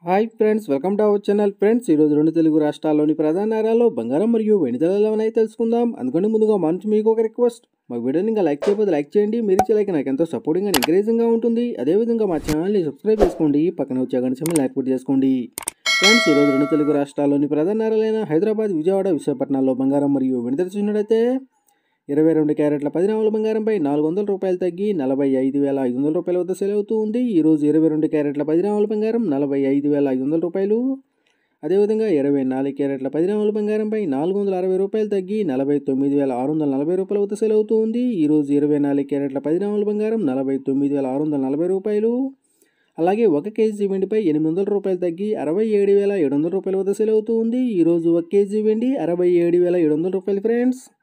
hi friends welcome to our channel friends ఈరోజు రెండు తెలుగు రాష్ట్రాల్లోని ప్రధాన నగరాల్లో బంగారం మరియు వెండి ధరలు ఉన్నాయి తెలుసుకుందాం అందుకని ముందుగా మంచి మీకు ఒక రిక్వెస్ట్ మా వీడియోని ఇంకా లైక్ చేయకపోతే లైక్ చేయండి మీరు ఇచ్చే లైక్ నాకు ఎంతో సపోర్టింగ్ అండ్ ఎంకరేజింగ్గా ఉంటుంది అదేవిధంగా మా ఛానల్ని సబ్స్క్రైబ్ చేసుకోండి పక్కన వచ్చే గంట సమయం లైక్ పూర్తి చేసుకోండి ఫ్రెండ్స్ ఈరోజు రెండు తెలుగు రాష్ట్రాల్లోని ప్రధాన నగరాలైన హైదరాబాద్ విజయవాడ విశాఖపట్నాల్లో బంగారం మరియు వెండి ధర చూసినట్టయితే ఇరవై రెండు క్యారెట్ల పది గ్రాముల బంగారంపై నాలుగు వందల రూపాయలు తగ్గి నలభై ఐదు వేల ఐదు వందల రూపాయల వద్ద సేల్ అవుతూ ఉంది ఈరోజు ఇరవై రెండు క్యారెట్ల పది గ్రాముల బంగారం నలభై ఐదు వేల ఐదు వందల రూపాయలు అదేవిధంగా ఇరవై నాలుగు క్యారెట్ల పది గ్రాముల బంగారంపై నాలుగు వందల అరవై రూపాయలు తగ్గి నలభై తొమ్మిది వేల ఆరు వందల నలభై రూపాయల వద్ద సేల్ అవుతూ ఉంది ఈరోజు ఇరవై నాలుగు క్యారెట్ల పది గ్రాముల బంగారం నలభై తొమ్మిది వేల ఆరు వందల నలభై రూపాయలు అలాగే ఒక కేజీ వెండిపై ఎనిమిది వందల రూపాయలు తగ్గి అరవై ఏడు వేల ఏడు వందల రూపాయల వద్ద సేల్ అవుతూ ఉంది ఈరోజు ఒక కేజీ వెండి అరవై ఏడు వేల ఏడు వందల రూపాయలు ఫ్రెండ్స్